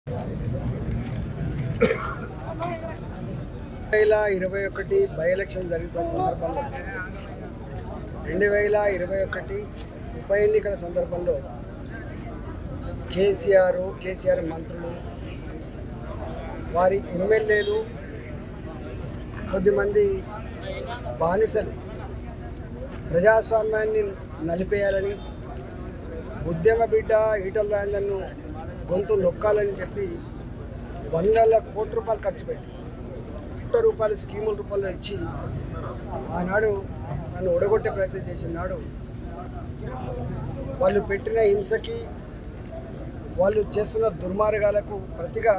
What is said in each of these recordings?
వేల ఇరవై ఒకటి బై ఎలక్షన్ జరిగిన సందర్భంలో రెండు వేల ఇరవై ఒకటి ఉప ఎన్నికల సందర్భంలో కేసీఆర్ కేసీఆర్ మంత్రులు వారి ఎమ్మెల్యేలు కొద్దిమంది బానిసలు ప్రజాస్వామ్యాన్ని నలిపేయాలని ఉద్యమ బిడ్డ ఈటల రాజన్ను గొంతు నొక్కాలని చెప్పి వందల కోట్ల రూపాయలు ఖర్చు పెట్టి కోట్ల రూపాయల స్కీముల రూపంలో ఇచ్చి ఆనాడు నన్ను ఒడగొట్టే ప్రయత్నం చేసిన నాడు వాళ్ళు పెట్టిన హింసకి వాళ్ళు చేస్తున్న దుర్మార్గాలకు ప్రతిగా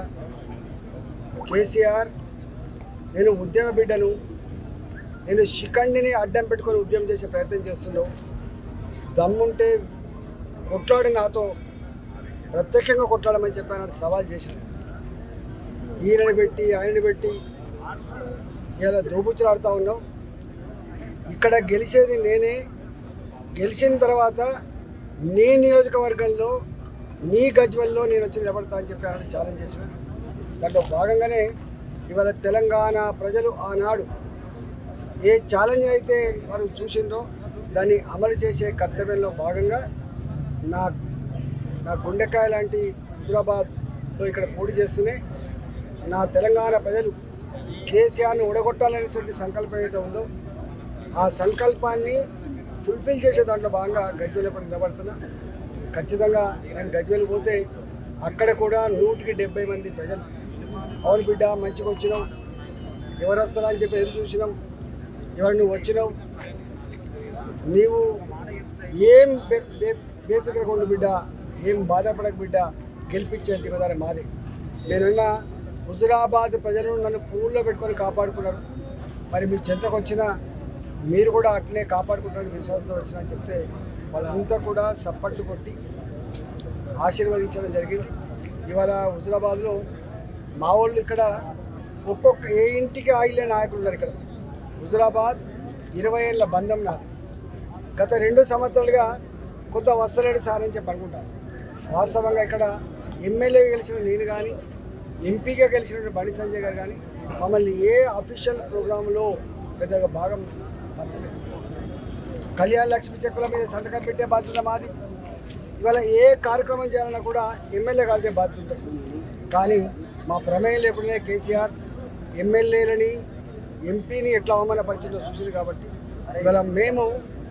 కేసీఆర్ నేను ఉద్యమ బిడ్డను నేను శిఖండిని అడ్డం పెట్టుకొని ఉద్యమం చేసే ప్రయత్నం చేస్తున్నావు దమ్ముంటే కొట్లాడి నాతో ప్రత్యక్షంగా కొట్లాడమని చెప్పి అన్నాడు సవాల్ చేశాను ఈయనని పెట్టి ఆయనని పెట్టి ఇలా దోబుచ్చులాడుతూ ఉన్నాం ఇక్కడ గెలిచేది నేనే గెలిచిన తర్వాత నీ నియోజకవర్గంలో నీ గజ్వల్లో నేను వచ్చి నిలబడతా అని చెప్పి ఆయన ఛాలెంజ్ చేసిన దాంట్లో భాగంగానే ఇవాళ తెలంగాణ ప్రజలు ఆనాడు ఏ ఛాలెంజ్ అయితే వారు చూసిండ్రో దాన్ని అమలు చేసే కర్తవ్యంలో భాగంగా నా నా గుండెకాయ లాంటి హుజరాబాద్లో ఇక్కడ పోటీ చేస్తూనే నా తెలంగాణ ప్రజలు కేసీఆర్ని ఓడగొట్టాలనేటువంటి సంకల్పం ఏదైతే ఉందో ఆ సంకల్పాన్ని ఫుల్ఫిల్ చేసే దాంట్లో భాగంగా గజ్వేల్ ఎప్పుడు నిలబడుతున్నా ఖచ్చితంగా నేను గజ్వేల్ పోతే అక్కడ కూడా నూటికి డెబ్బై మంది ప్రజలు అవును బిడ్డ మంచిగా వచ్చినావు ఎవరు వస్తారా అని చెప్పి ఎదురు చూసినాం ఎవరు నువ్వు వచ్చినావు నీవు ఏం బే- బే- బేఫికరగా ఉండు బిడ్డ ఏం బాధపడక బిడ్డ గెలిపించే దిగదారి మాది నేనున్న హుజురాబాద్ ప్రజలు నన్ను పువ్వుల్లో పెట్టుకొని కాపాడుకున్నారు మరి మీ చెంతకు వచ్చిన మీరు కూడా అట్లనే కాపాడుకుంటారని విశ్వాసంతో వచ్చినా అని చెప్తే వాళ్ళంతా కూడా సప్పట్లు కొట్టి ఆశీర్వదించడం జరిగింది ఇవాళ హుజురాబాద్లో మా వాళ్ళు ఇక్కడ ఒక్కొక్క ఏ ఇంటికి ఆయిలే నాయకులు ఉన్నారు ఇక్కడ హుజురాబాద్ ఇరవై ఏళ్ళ బంధం నాది గత రెండు సంవత్సరాలుగా కొంత వస్తలేడు సార్ అని చెప్పి అనుకుంటారు వాస్తవంగా ఇక్కడ ఎమ్మెల్యే గెలిచిన నేను కానీ ఎంపీగా గెలిచిన బండి సంజయ్ గారు కానీ మమ్మల్ని ఏ అఫీషియల్ ప్రోగ్రాంలో పెద్దగా భాగం పంచలేదు కళ్యాణ లక్ష్మి చెక్కుల మీద సంతకం పెట్టే బాధ్యత మాది ఇవాళ ఏ కార్యక్రమం చేయాలన్నా కూడా ఎమ్మెల్యే కలిగే బాధ్యత ఉంటుంది కానీ మా ప్రమేయం లేకుండానే కేసీఆర్ ఎమ్మెల్యేలని ఎంపీని ఎట్లా అవమానపరిచిందో చూసింది కాబట్టి ఇవాళ మేము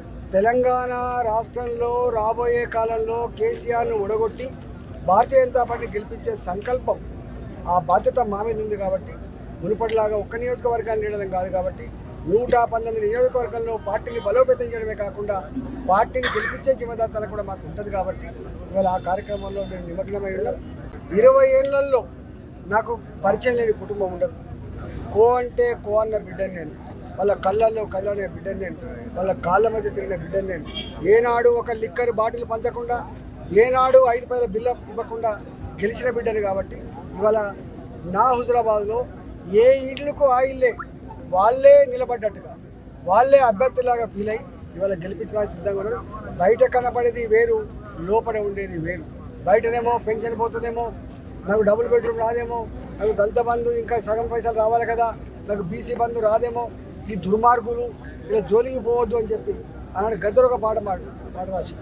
తెలంగాణ రాష్ట్రంలో రాబోయే కాలంలో కేసీఆర్ను ఒడగొట్టి భారతీయ జనతా పార్టీ గెలిపించే సంకల్పం ఆ బాధ్యత మా మీద ఉంది కాబట్టి మునుపటిలాగా ఒక్క నియోజకవర్గాన్ని నీడడం కాదు కాబట్టి నూట పంతొమ్మిది నియోజకవర్గంలో పార్టీని బలోపేతం చేయడమే కాకుండా పార్టీని గెలిపించే జిమ్మదాతన కూడా మాకు ఉంటుంది కాబట్టి ఇవాళ ఆ కార్యక్రమంలో మేము నిమగ్నమై ఉన్నాం ఇరవై ఏళ్లలో నాకు పరిచయం లేని కుటుంబం ఉండదు కో అంటే కో అన్న బిడ్డని నేను వాళ్ళ కళ్ళల్లో కళ్ళనే బిడ్డని నేను వాళ్ళ కాళ్ళ మధ్య తిరిగిన బిడ్డని నేను ఏనాడు ఒక లిక్కర్ బాటిల్ పంచకుండా ఏనాడు ఐదు పైల బిల్ల ఇవ్వకుండా గెలిచిన బిడ్డని కాబట్టి ఇవాళ నా హుజరాబాద్లో ఏ ఇళ్ళకు ఆ ఇల్లే వాళ్ళే నిలబడ్డట్టుగా వాళ్ళే అభ్యర్థిలాగా ఫీల్ అయ్యి ఇవాళ గెలిపించడానికి సిద్ధంగా ఉన్నారు బయట కనపడేది వేరు లోపల ఉండేది వేరు బయటనేమో పెన్షన్ పోతుందేమో నాకు డబుల్ బెడ్రూమ్ రాదేమో నాకు దళిత బంధు ఇంకా సగం పైసలు రావాలి కదా నాకు బీసీ బంధు రాదేమో ఈ దుర్మార్గులు ఇలా జోలికి పోవద్దు అని చెప్పి ఆనాడు గద్దరు ఒక పాట పాడు పాట రాసి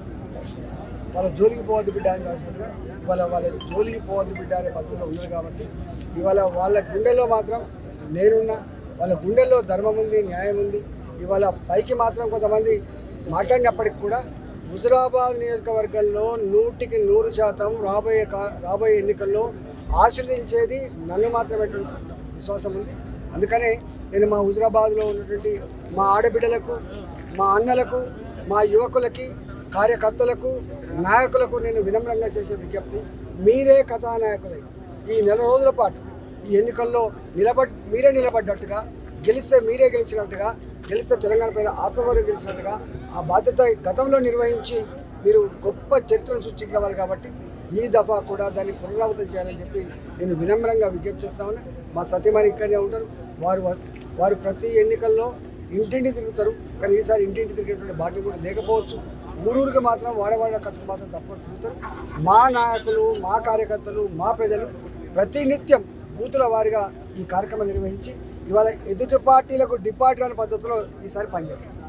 వాళ్ళ జోలికి పోవద్దు బిడ్డ అని రాసినట్టుగా ఇవాళ వాళ్ళ జోలికి పోవద్దు బిడ్డ అనే పద్ధతిలో ఉన్నది కాబట్టి ఇవాళ వాళ్ళ గుండెల్లో మాత్రం నేనున్నా వాళ్ళ గుండెల్లో ధర్మం ఉంది న్యాయం ఉంది ఇవాళ పైకి మాత్రం కొంతమంది మాట్లాడినప్పటికి కూడా హుజురాబాద్ నియోజకవర్గంలో నూటికి నూరు శాతం రాబోయే కా రాబోయే ఎన్నికల్లో ఆశీర్వదించేది నన్ను మాత్రమే విశ్వాసం ఉంది అందుకనే నేను మా హుజురాబాద్లో ఉన్నటువంటి మా ఆడబిడ్డలకు మా అన్నలకు మా యువకులకి కార్యకర్తలకు నాయకులకు నేను వినమ్రంగా చేసే విజ్ఞప్తి మీరే కథానాయకులై ఈ నెల రోజుల పాటు ఈ ఎన్నికల్లో నిలబడ్ మీరే నిలబడ్డట్టుగా గెలిస్తే మీరే గెలిచినట్టుగా గెలిస్తే తెలంగాణ పైన ఆత్మగౌరవం గెలిచినట్టుగా ఆ బాధ్యత గతంలో నిర్వహించి మీరు గొప్ప చరిత్రను సృష్టించవాలి కాబట్టి ఈ దఫా కూడా దాన్ని పునరావృతం చేయాలని చెప్పి నేను వినమ్రంగా విజ్ఞప్తి చేస్తా ఉన్నా మా సత్యమని ఇక్కడనే ఉంటారు వారు వారు ప్రతి ఎన్నికల్లో ఇంటింటి తిరుగుతారు కానీ ఈసారి ఇంటింటి తిరిగేటువంటి భాగ్యం కూడా లేకపోవచ్చు ఊరూరికి మాత్రం వాడవాడ కట్టుకు మాత్రం తప్పకుండా తిరుగుతారు మా నాయకులు మా కార్యకర్తలు మా ప్రజలు ప్రతినిత్యం బూతుల వారిగా ఈ కార్యక్రమం నిర్వహించి ఇవాళ ఎదుటి పార్టీలకు డిపార్ట్ అనే పద్ధతిలో ఈసారి పనిచేస్తాం